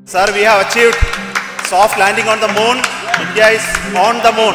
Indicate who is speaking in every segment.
Speaker 1: Sir, we have achieved soft landing on the moon. India is on the moon.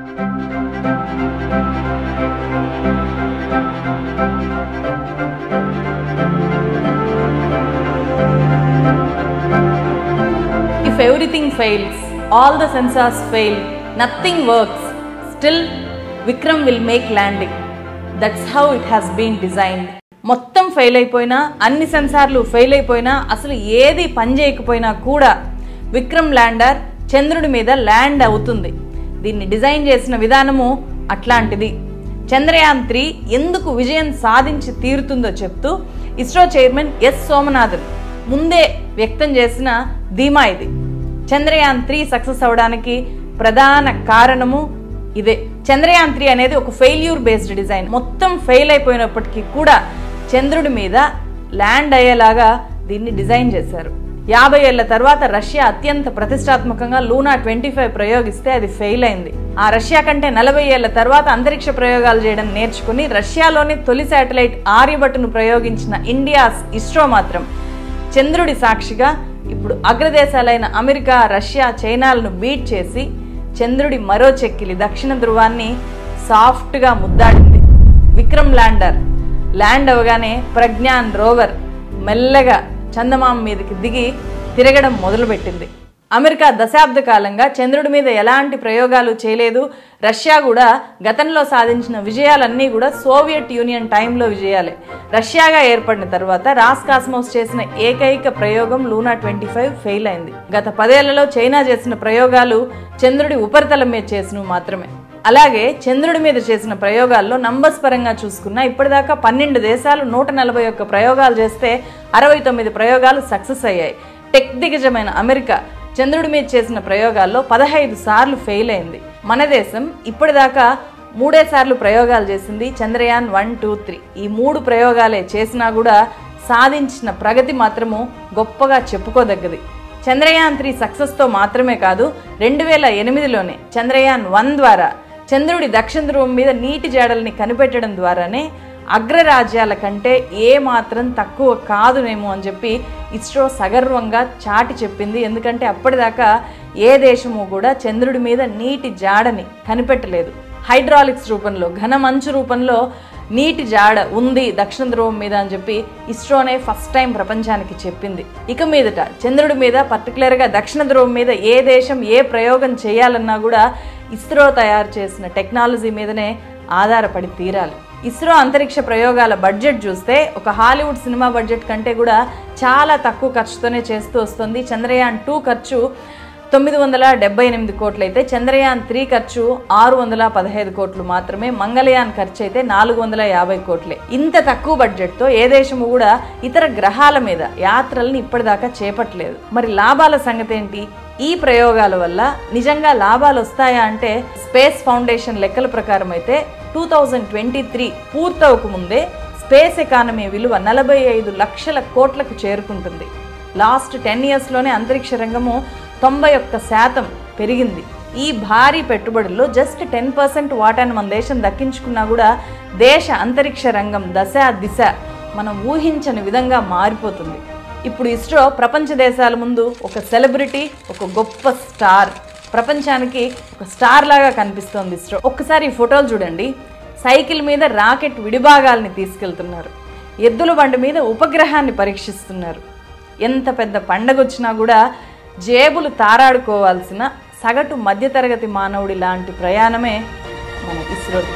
Speaker 2: If everything fails, all the sensors fail, nothing works, still Vikram will make landing. That's how it has been designed. మొత్తం fail అయిపోయినా అన్ని సెన్సార్లు fail అయిపోయినా అసలు ఏది పని చేయకపోయినా కూడా విక్రమ్ ల్యాండర్ చంద్రుడి మీద ల్యాండ్ అవుతుంది దీన్ని డిజైన్ చేసిన విధానము అట్లాంటిది చంద్రయాన్ త్రీ ఎందుకు విజయం సాధించి తీరుతుందో చెప్తూ ఇస్రో చైర్మన్ ఎస్ సోమనాథన్ ముందే వ్యక్తం చేసిన ధీమా ఇది చంద్రయాన్ త్రీ సక్సెస్ అవడానికి ప్రధాన కారణము ఇదే చంద్రయాన్ త్రీ అనేది ఒక ఫెయిల్యూర్ బేస్డ్ డిజైన్ మొత్తం ఫెయిల్ అయిపోయినప్పటికీ కూడా చంద్రుడి మీద ల్యాండ్ అయ్యేలాగా దీన్ని డిజైన్ చేశారు యాభై ఏళ్ల తర్వాత రష్యా అత్యంత ప్రతిష్టాత్మకంగా లూనా ట్వంటీ ఫైవ్ ప్రయోగిస్తే అది ఫెయిల్ అయింది ఆ రష్యా కంటే నలభై ఏళ్ల తర్వాత అంతరిక్ష ప్రయోగాలు చేయడం నేర్చుకుని రష్యాలోని తొలి శాటిలైట్ ఆర్యభట్టును ప్రయోగించిన ఇండియా ఇస్రో మాత్రం చంద్రుడి సాక్షిగా ఇప్పుడు అగ్రదేశాలైన అమెరికా రష్యా చైనాలను బీట్ చేసి చంద్రుడి మరో చెక్కిలి దక్షిణ ధృవాన్ని సాఫ్ట్గా ముద్దాడింది విక్రమ్ ల్యాండర్ ల్యాండ్ అవగానే ప్రజ్ఞాన్ రోవర్ మెల్లగా చందమామ మీదకి దిగి తిరగడం మొదలుపెట్టింది అమెరికా దశాబ్ద కాలంగా చంద్రుడి మీద ఎలాంటి ప్రయోగాలు చేయలేదు రష్యా కూడా గతంలో సాధించిన విజయాలన్నీ కూడా సోవియట్ యూనియన్ టైంలో విజయాలే రష్యాగా ఏర్పడిన తర్వాత రాస్ కాస్మోస్ చేసిన ఏకైక ప్రయోగం లూనా ట్వంటీ ఫైవ్ ఫెయిల్ అయింది గత పదేళ్లలో చైనా చేసిన ప్రయోగాలు చంద్రుడి ఉపరితలం మీద చేసినవి మాత్రమే అలాగే చంద్రుడి మీద చేసిన ప్రయోగాల్లో నంబర్స్ పరంగా చూసుకున్నా ఇప్పటిదాకా పన్నెండు దేశాలు నూట నలభై ఒక్క ప్రయోగాలు చేస్తే అరవై తొమ్మిది ప్రయోగాలు సక్సెస్ అయ్యాయి టెక్ దిగ్గజమైన అమెరికా చంద్రుడి మీద చేసిన ప్రయోగాల్లో పదహైదు సార్లు ఫెయిల్ అయింది మన దేశం ఇప్పటిదాకా మూడే సార్లు ప్రయోగాలు చేసింది చంద్రయాన్ వన్ టూ త్రీ ఈ మూడు ప్రయోగాలే చేసినా కూడా సాధించిన ప్రగతి మాత్రము గొప్పగా చెప్పుకోదగ్గది చంద్రయాన్ త్రీ సక్సెస్తో మాత్రమే కాదు రెండు వేల ఎనిమిదిలోనే చంద్రయాన్ వన్ ద్వారా చంద్రుడి దక్షిణ ధ్రువం మీద నీటి జాడల్ని కనిపెట్టడం ద్వారానే అగ్రరాజ్యాల కంటే ఏ మాత్రం తక్కువ కాదునేమో అని చెప్పి ఇస్రో సగర్వంగా చాటి చెప్పింది ఎందుకంటే అప్పటిదాకా ఏ దేశము కూడా చంద్రుడి మీద నీటి జాడని కనిపెట్టలేదు హైడ్రాలిక్స్ రూపంలో ఘన మంచు రూపంలో నీటి జాడ ఉంది దక్షిణ ధ్రువం మీద అని చెప్పి ఇస్రోనే ఫస్ట్ టైం ప్రపంచానికి చెప్పింది ఇక మీదట చంద్రుడి మీద పర్టికులర్గా దక్షిణ ధ్రువం మీద ఏ దేశం ఏ ప్రయోగం చేయాలన్నా కూడా ఇస్రో తయారు చేసిన టెక్నాలజీ మీదనే ఆధారపడి తీరాలి ఇస్రో అంతరిక్ష ప్రయోగాల బడ్జెట్ చూస్తే ఒక హాలీవుడ్ సినిమా బడ్జెట్ కంటే కూడా చాలా తక్కువ ఖర్చుతోనే చేస్తూ వస్తుంది చంద్రయాన్ టూ ఖర్చు తొమ్మిది వందల డెబ్బై ఎనిమిది కోట్లు అయితే చంద్రయాన్ త్రీ ఖర్చు ఆరు వందల పదహైదు కోట్లు మాత్రమే మంగళయాన్ ఖర్చు అయితే నాలుగు వందల యాభై కోట్లే ఇంత తక్కువ బడ్జెట్తో ఏ దేశము కూడా ఇతర గ్రహాల మీద యాత్రల్ని ఇప్పటిదాకా చేపట్టలేదు మరి లాభాల సంగతి ఏంటి ఈ ప్రయోగాల వల్ల నిజంగా లాభాలు వస్తాయా అంటే స్పేస్ ఫౌండేషన్ లెక్కల ప్రకారం అయితే టూ థౌజండ్ ట్వంటీ త్రీ పూర్తవక ముందే స్పేస్ ఎకానమీ విలువ నలభై ఐదు లక్షల కోట్లకు చేరుకుంటుంది లాస్ట్ టెన్ ఇయర్స్లోనే అంతరిక్ష రంగము తొంభై ఒక్క శాతం పెరిగింది ఈ భారీ పెట్టుబడుల్లో జస్ట్ టెన్ పర్సెంట్ వాటాను మన దేశం దక్కించుకున్నా కూడా దేశ అంతరిక్ష రంగం దశ దిశ మనం ఊహించని విధంగా మారిపోతుంది ఇప్పుడు ఇస్రో ప్రపంచ దేశాల ముందు ఒక సెలబ్రిటీ ఒక గొప్ప స్టార్ ప్రపంచానికి ఒక స్టార్ లాగా కనిపిస్తోంది ఇస్రో ఒక్కసారి ఈ ఫోటోలు చూడండి సైకిల్ మీద రాకెట్ విడిభాగాల్ని తీసుకెళ్తున్నారు ఎద్దుల బండి మీద ఉపగ్రహాన్ని పరీక్షిస్తున్నారు ఎంత పెద్ద పండగ వచ్చినా కూడా జేబులు తారాడుకోవాల్సిన సగటు మధ్యతరగతి మానవుడి లాంటి ప్రయాణమే మన ఇస్రోది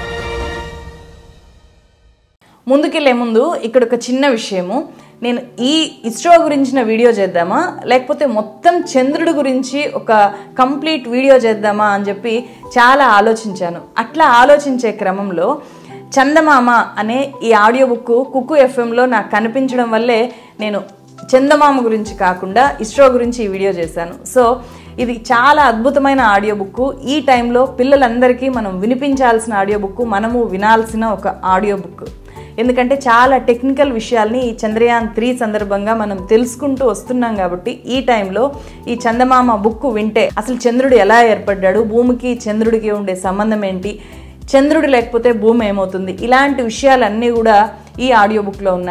Speaker 2: ముందుకెళ్లే ముందు ఇక్కడ ఒక చిన్న విషయము నేను ఈ ఇస్రో గురించిన వీడియో చేద్దామా లేకపోతే మొత్తం చంద్రుడి గురించి ఒక కంప్లీట్ వీడియో చేద్దామా అని చెప్పి చాలా ఆలోచించాను అట్లా ఆలోచించే క్రమంలో చందమామ అనే ఈ ఆడియో బుక్ కుక్కు ఎఫ్ఎంలో నాకు కనిపించడం వల్లే నేను చందమామ గురించి కాకుండా ఇస్రో గురించి ఈ వీడియో చేశాను సో ఇది చాలా అద్భుతమైన ఆడియో బుక్ ఈ టైంలో పిల్లలందరికీ మనం వినిపించాల్సిన ఆడియో బుక్ మనము వినాల్సిన ఒక ఆడియో బుక్ ఎందుకంటే చాలా టెక్నికల్ విషయాల్ని ఈ చంద్రయాన్ త్రీ సందర్భంగా మనం తెలుసుకుంటూ వస్తున్నాం కాబట్టి ఈ టైంలో ఈ చందమామ బుక్ వింటే అసలు చంద్రుడు ఎలా ఏర్పడ్డాడు భూమికి చంద్రుడికి ఉండే సంబంధం ఏంటి చంద్రుడు లేకపోతే భూమి ఏమవుతుంది ఇలాంటి విషయాలన్నీ కూడా ఈ ఆడియో బుక్లో ఉన్నాయి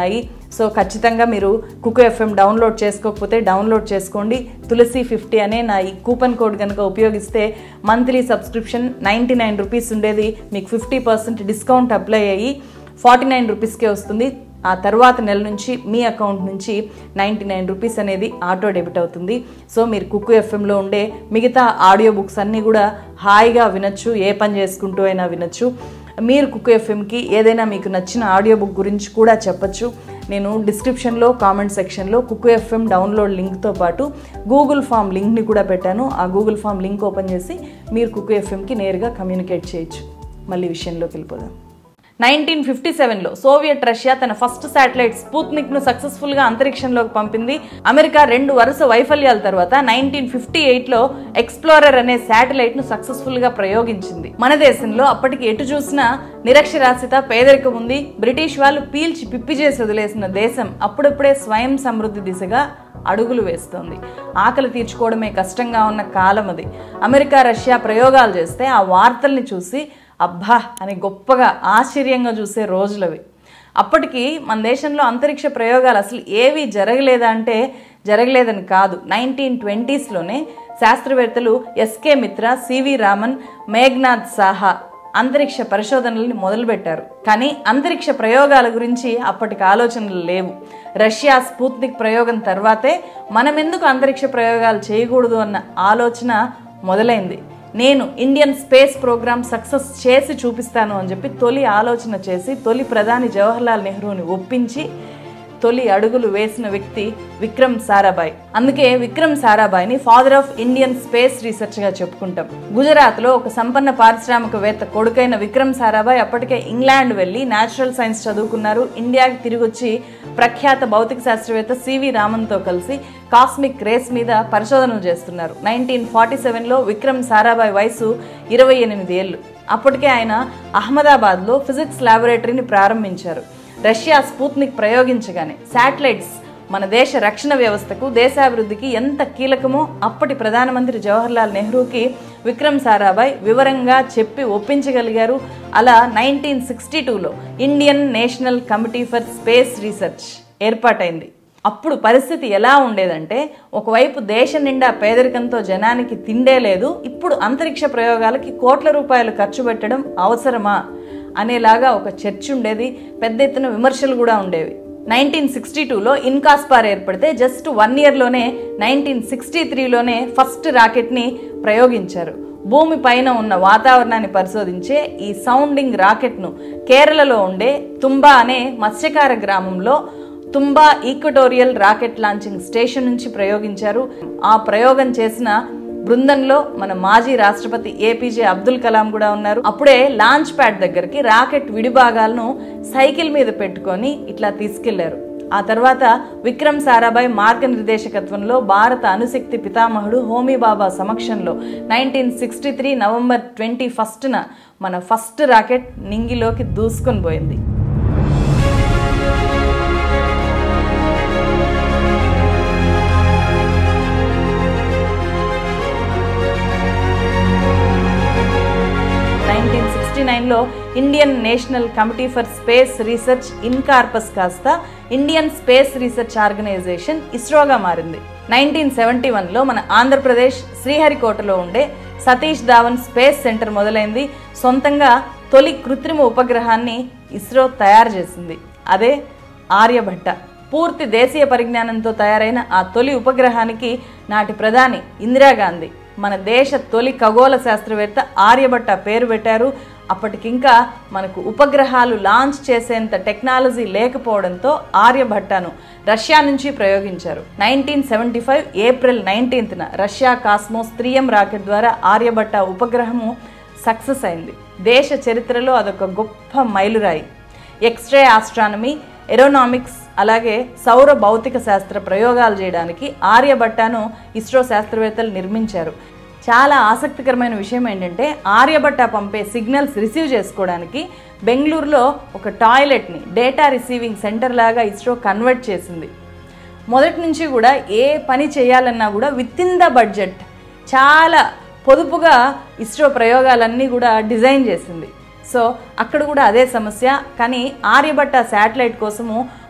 Speaker 2: సో ఖచ్చితంగా మీరు కుకు ఎఫ్ఎం డౌన్లోడ్ చేసుకోకపోతే డౌన్లోడ్ చేసుకోండి తులసి ఫిఫ్టీ అనే నా ఈ కూపన్ కోడ్ కనుక ఉపయోగిస్తే monthly subscription ninety nine rupees ఉండేది మీకు ఫిఫ్టీ పర్సెంట్ డిస్కౌంట్ అప్లై అయ్యి ఫార్టీ నైన్ రూపీస్కే వస్తుంది ఆ తర్వాత నెల నుంచి మీ అకౌంట్ నుంచి నైంటీ నైన్ రూపీస్ అనేది ఆటో డెబిట్ అవుతుంది సో మీరు కుక్కు ఎఫ్ఎంలో ఉండే మిగతా ఆడియో బుక్స్ అన్నీ కూడా హాయిగా వినొచ్చు ఏ పని చేసుకుంటూ అయినా వినొచ్చు మీరు కుక్కు ఎఫ్ఎంకి ఏదైనా మీకు నచ్చిన ఆడియో బుక్ గురించి కూడా చెప్పచ్చు నేను డిస్క్రిప్షన్లో కామెంట్ సెక్షన్లో కుక్కు ఎఫ్ఎం డౌన్లోడ్ లింక్తో పాటు గూగుల్ ఫామ్ లింక్ని కూడా పెట్టాను ఆ గూగుల్ ఫామ్ లింక్ ఓపెన్ చేసి మీరు కుక్కు ఎఫ్ఎంకి నేరుగా కమ్యూనికేట్ చేయొచ్చు మళ్ళీ విషయంలోకి వెళ్ళిపోదాం నైన్టీన్ ఫిఫ్టీ సెవెన్లో సోవియట్ రష్యా తన ఫస్ట్ శాటిలైట్ స్పూత్నిక్ ను సక్సెస్ఫుల్ గా అంతరిక్షంలోకి పంపింది అమెరికా రెండు వరుస వైఫల్యాల తర్వాత నైన్టీన్ ఫిఫ్టీ ఎయిట్ లో ఎక్స్ప్లోరర్ అనే శాటిలైట్ ను సక్సెస్ఫుల్ గా ప్రయోగించింది మన దేశంలో అప్పటికి ఎటు చూసినా నిరక్షరాస్యత పేదరికం ఉంది బ్రిటిష్ వాళ్ళు పీల్చి పిప్పి చేసి వదిలేసిన దేశం అప్పుడప్పుడే స్వయం సమృద్ధి దిశగా అడుగులు వేస్తోంది ఆకలి తీర్చుకోవడమే కష్టంగా ఉన్న కాలం అది అమెరికా రష్యా ప్రయోగాలు చేస్తే ఆ వార్తల్ని చూసి అబ్బా అని గొప్పగా ఆశ్చర్యంగా చూసే రోజులవి అప్పటికి మన దేశంలో అంతరిక్ష ప్రయోగాలు అసలు ఏవి జరగలేదా అంటే జరగలేదని కాదు నైన్టీన్ ట్వంటీస్లోనే శాస్త్రవేత్తలు ఎస్కే మిత్ర సివి రామన్ మేఘ్నాథ్ సాహా అంతరిక్ష పరిశోధనల్ని మొదలుపెట్టారు కానీ అంతరిక్ష ప్రయోగాల గురించి అప్పటికి ఆలోచనలు లేవు రష్యా స్పూత్నిక్ ప్రయోగం తర్వాతే మనమెందుకు అంతరిక్ష ప్రయోగాలు చేయకూడదు అన్న ఆలోచన మొదలైంది నేను ఇండియన్ స్పేస్ ప్రోగ్రామ్ సక్సెస్ చేసి చూపిస్తాను అని చెప్పి తొలి ఆలోచన చేసి తొలి ప్రధాని జవహర్లాల్ నెహ్రూని ఒప్పించి తొలి అడుగులు వేసిన వ్యక్తి విక్రమ్ సారాభాయ్ అందుకే విక్రమ్ సారాభాయ్ని father of Indian space research గా చెప్పుకుంటాం గుజరాత్ లో ఒక సంపన్న పారిశ్రామికవేత్త కొడుకైన విక్రమ్ సారాభాయ్ అప్పటికే ఇంగ్లాండ్ వెళ్లి న్యాచురల్ సైన్స్ చదువుకున్నారు ఇండియాకి తిరిగి వచ్చి ప్రఖ్యాత భౌతిక శాస్త్రవేత్త సివి రామన్తో కలిసి కాస్మిక్ రేస్ మీద పరిశోధనలు చేస్తున్నారు నైన్టీన్ ఫార్టీ సెవెన్లో విక్రమ్ సారాభాయ్ వయసు ఇరవై ఎనిమిది ఏళ్ళు అప్పటికే ఆయన అహ్మదాబాద్లో ఫిజిక్స్ ల్యాబొరేటరీని ప్రారంభించారు రష్యా స్పూత్నిక్ ప్రయోగించగానే శాటిలైట్స్ మన దేశ రక్షణ వ్యవస్థకు దేశాభివృద్ధికి ఎంత కీలకమో అప్పటి ప్రధానమంత్రి జవహర్లాల్ నెహ్రూకి విక్రమ్ సారాభాయ్ వివరంగా చెప్పి ఒప్పించగలిగారు అలా నైన్టీన్ సిక్స్టీ టూలో Indian national committee for space research ఏర్పాటైంది అప్పుడు పరిస్థితి ఎలా ఉండేదంటే ఒకవైపు దేశం నిండా పేదరికంతో జనానికి తిండే లేదు ఇప్పుడు అంతరిక్ష ప్రయోగాలకి కోట్ల రూపాయలు ఖర్చు పెట్టడం అవసరమా అనేలాగా ఒక చర్చ ఉండేది పెద్ద ఎత్తున విమర్శలు కూడా ఉండేవి నైన్టీన్ సిక్స్టీ టూలో ఇన్కాస్పార్ ఏర్పడితే జస్ట్ వన్ ఇయర్లోనే నైన్టీన్ సిక్స్టీ త్రీలోనే ఫస్ట్ రాకెట్ని ప్రయోగించారు భూమి పైన ఉన్న వాతావరణాన్ని పరిశోధించే ఈ సౌండింగ్ రాకెట్ను కేరళలో ఉండే తుంబా అనే మత్స్యకార గ్రామంలో Thumba equatorial rocket launching station నుంచి ప్రయోగించారు ఆ ప్రయోగం చేసిన బృందంలో మన మాజీ రాష్ట్రపతి ఏపీజే అబ్దుల్ కలాం కూడా ఉన్నారు అప్పుడే లాంచ్ ప్యాడ్ దగ్గరికి రాకెట్ విడిభాగాలను సైకిల్ మీద పెట్టుకొని ఇట్లా తీసుకెళ్లారు ఆ తర్వాత విక్రమ్ సారాభాయ్ మార్గనిర్దేశకత్వంలో భారత అణుశక్తి పితామహుడు హోమీ బాబా సమక్షంలో nineteen sixty three November twenty ఫస్ట్న మన ఫస్ట్ రాకెట్ నింగిలోకి దూసుకొని పోయింది నైన్టీన్ సిక్స్టీ నైన్లో Indian national committee for space research ఇన్కార్పస్ కాస్త ఇండియన్ స్పేస్ రీసెర్చ్ ఆర్గనైజేషన్ ఇస్రోగా మారింది నైన్టీన్ సెవెంటీ వన్లో మన ఆంధ్రప్రదేశ్ శ్రీహరికోటలో ఉండే సతీష్ ధావన్ స్పేస్ సెంటర్ మొదలైంది సొంతంగా తొలి కృత్రిమ ఉపగ్రహాన్ని ఇస్రో తయారు చేసింది అదే ఆర్యభట్ట పూర్తి దేశీయ పరిజ్ఞానంతో తయారైన ఆ తొలి ఉపగ్రహానికి నాటి ప్రధాని ఇందిరాగాంధీ మన దేశ తొలి ఖగోళ శాస్త్రవేత్త ఆర్యభట్ట పేరు పెట్టారు అప్పటికింకా మనకు ఉపగ్రహాలు లాంచ్ చేసేంత టెక్నాలజీ లేకపోవడంతో ఆర్యభట్టను రష్యా నుంచి ప్రయోగించారు నైన్టీన్ సెవెంటీ ఫైవ్ ఏప్రిల్ నైన్టీన్త్న రష్యా కాస్మోస్ త్రీఎం రాకెట్ ద్వారా ఆర్యభట్ట ఉపగ్రహము సక్సెస్ అయింది దేశ చరిత్రలో అదొక గొప్ప మైలురాయి ఎక్స్రే ఆస్ట్రానమీ ఎరోనామిక్స్ అలాగే సౌర భౌతిక శాస్త్ర ప్రయోగాలు చేయడానికి ఆర్యభట్టను ఇస్రో శాస్త్రవేత్తలు నిర్మించారు చాలా ఆసక్తికరమైన విషయం ఏంటంటే ఆర్యభట్ట పంపే సిగ్నల్స్ రిసీవ్ చేసుకోవడానికి బెంగళూరులో ఒక టాయిలెట్ని డేటా రిసీవింగ్ సెంటర్ లాగా ఇస్రో కన్వర్ట్ చేసింది మొదటి నుంచి కూడా ఏ పని చేయాలన్నా కూడా విత్ ఇన్ ద బడ్జెట్ చాలా పొదుపుగా ఇస్రో ప్రయోగాలన్నీ కూడా డిజైన్ చేసింది సో అక్కడ కూడా అదే సమస్య కానీ ఆర్యభట్ట శాటిలైట్ కోసము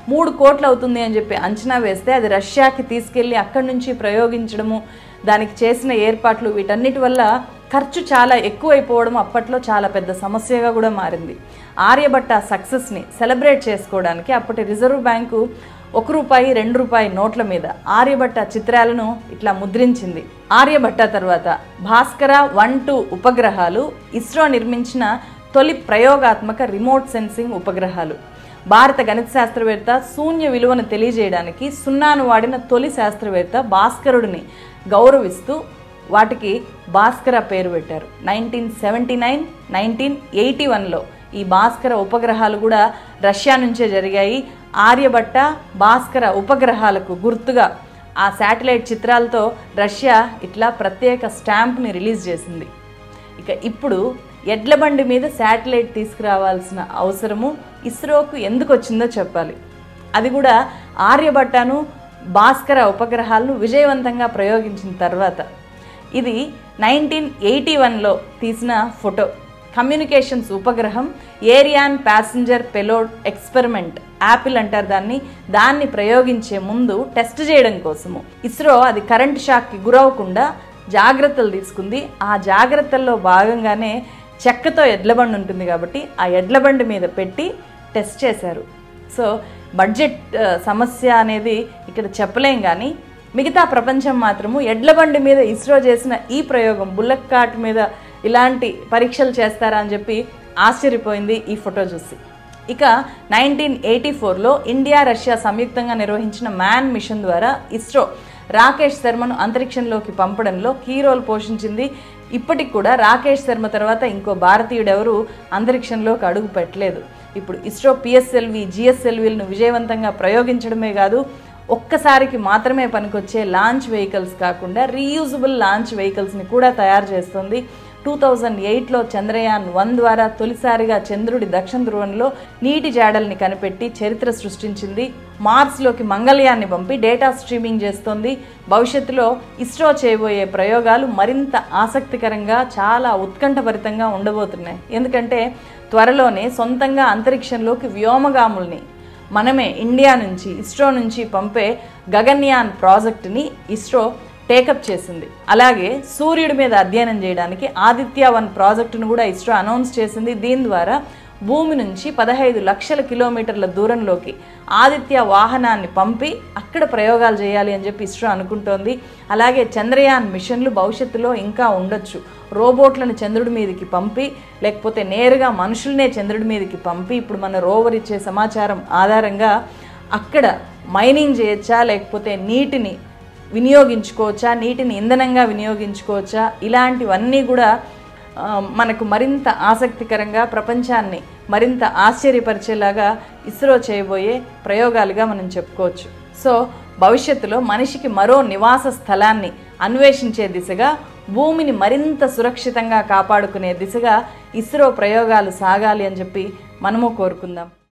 Speaker 2: మూడు కోట్లు అవుతుంది అని చెప్పి అంచనా వేస్తే అది రష్యాకి తీసుకెళ్ళి అక్కడి నుంచి ప్రయోగించడము దానికి చేసిన ఏర్పాట్లు వీటన్నిటి వల్ల ఖర్చు చాలా ఎక్కువైపోవడం అప్పట్లో చాలా పెద్ద సమస్యగా కూడా మారింది ఆర్యభట్ట సక్సెస్ని సెలబ్రేట్ చేసుకోవడానికి అప్పటి రిజర్వ్ బ్యాంకు ఒక రూపాయి రెండు రూపాయి నోట్ల మీద ఆర్యభట్ట చిత్రాలను ఇట్లా ముద్రించింది ఆర్యభట్ట తర్వాత భాస్కర వన్ టూ ఉపగ్రహాలు ఇస్రో నిర్మించిన తొలి ప్రయోగాత్మక రిమోట్ సెన్సింగ్ ఉపగ్రహాలు భారత గణిత శాస్త్రవేత్త శూన్య విలువను తెలియజేయడానికి సున్నాను వాడిన తొలి శాస్త్రవేత్త భాస్కరుడిని గౌరవిస్తూ వాటికి భాస్కర పేరు పెట్టారు nineteen seventy nine nineteen eighty వన్లో ఈ భాస్కర ఉపగ్రహాలు కూడా రష్యా నుంచే జరిగాయి ఆర్యభట్ట భాస్కర ఉపగ్రహాలకు గుర్తుగా ఆ శాటిలైట్ చిత్రాలతో రష్యా ఇట్లా ప్రత్యేక స్టాంప్ని రిలీజ్ చేసింది ఇక ఇప్పుడు ఎడ్ల బండి మీద శాటిలైట్ తీసుకురావాల్సిన అవసరము ఇస్రోకు ఎందుకు వచ్చిందో చెప్పాలి అది కూడా ఆర్యభట్టను భాస్కర ఉపగ్రహాలను విజయవంతంగా ప్రయోగించిన తర్వాత ఇది నైన్టీన్ ఎయిటీ వన్లో తీసిన ఫోటో కమ్యూనికేషన్స్ ఉపగ్రహం Ariane passenger payload experiment APPLE అంటారు దాన్ని దాన్ని ప్రయోగించే ముందు టెస్ట్ చేయడం కోసము ఇస్రో అది కరెంట్ షాక్కి గురవకుండా జాగ్రత్తలు తీసుకుంది ఆ జాగ్రత్తల్లో భాగంగానే చెక్కతో ఎడ్లబండి ఉంటుంది కాబట్టి ఆ ఎడ్లబండి మీద పెట్టి టెస్ట్ చేశారు సో బడ్జెట్ ఆ, సమస్య అనేది ఇక్కడ చెప్పలేం కానీ మిగతా ప్రపంచం మాత్రము ఎడ్లబండి మీద ఇస్రో చేసిన ఈ ప్రయోగం బుల్లక్ కార్ట్ మీద ఇలాంటి పరీక్షలు చేస్తారా అని చెప్పి ఆశ్చర్యపోయింది ఈ ఫోటో చూసి ఇక నైన్టీన్ ఎయిటీ ఫోర్లో ఇండియా రష్యా సంయుక్తంగా నిర్వహించిన మ్యాన్ మిషన్ ద్వారా ఇస్రో రాకేష్ శర్మను అంతరిక్షంలోకి పంపడంలో కీ రోల్ పోషించింది ఇప్పటికి కూడా రాకేష్ శర్మ తర్వాత ఇంకో భారతీయుడెవరు అంతరిక్షంలోకి అడుగు పెట్టలేదు ఇప్పుడు ఇస్రో పిఎస్ఎల్వి జిఎస్ఎల్వీలను విజయవంతంగా ప్రయోగించడమే కాదు ఒక్కసారికి మాత్రమే పనికొచ్చే లాంచ్ వెహికల్స్ కాకుండా రీయూజబుల్ లాంచ్ వెహికల్స్ని కూడా తయారు చేస్తుంది టూ థౌజండ్ ఎయిట్లో చంద్రయాన్ వన్ ద్వారా తొలిసారిగా చంద్రుడి దక్షిణ ధ్రువంలో నీటి జాడల్ని కనిపెట్టి చరిత్ర సృష్టించింది మార్స్లోకి మంగళయాన్ని పంపి డేటా స్ట్రీమింగ్ చేస్తోంది భవిష్యత్తులో ఇస్రో చేయబోయే ప్రయోగాలు మరింత ఆసక్తికరంగా చాలా ఉత్కంఠభరితంగా ఉండబోతున్నాయి ఎందుకంటే త్వరలోనే సొంతంగా అంతరిక్షంలోకి వ్యోమగాముల్ని మనమే ఇండియా నుంచి ఇస్రో నుంచి పంపే గగన్యాన్ ప్రాజెక్టుని ఇస్రో టేకప్ చేసింది అలాగే సూర్యుడి మీద అధ్యయనం చేయడానికి ఆదిత్య వన్ ప్రాజెక్టును కూడా ఇస్రో అనౌన్స్ చేసింది దీని ద్వారా భూమి నుంచి పదహైదు లక్షల కిలోమీటర్ల దూరంలోకి ఆదిత్య వాహనాన్ని పంపి అక్కడ ప్రయోగాలు చేయాలి అని చెప్పి ఇస్రో అనుకుంటోంది అలాగే చంద్రయాన్ మిషన్లు భవిష్యత్తులో ఇంకా ఉండొచ్చు రోబోట్లను చంద్రుడి మీదకి పంపి లేకపోతే నేరుగా మనుషులనే చంద్రుడి మీదకి పంపి ఇప్పుడు మన రోవర్ ఇచ్చే సమాచారం ఆధారంగా అక్కడ మైనింగ్ చేయొచ్చా లేకపోతే నీటిని వినియోగించుకోవచ్చా నీటిని ఇంధనంగా వినియోగించుకోవచ్చా ఇలాంటివన్నీ కూడా ఆ, మనకు మరింత ఆసక్తికరంగా ప్రపంచాన్ని మరింత ఆశ్చర్యపరిచేలాగా ఇస్రో చేయబోయే ప్రయోగాలుగా మనం చెప్పుకోవచ్చు సో భవిష్యత్తులో మనిషికి మరో నివాస స్థలాన్ని అన్వేషించే దిశగా భూమిని మరింత సురక్షితంగా కాపాడుకునే దిశగా ఇస్రో ప్రయోగాలు సాగాలి అని చెప్పి మనము కోరుకుందాం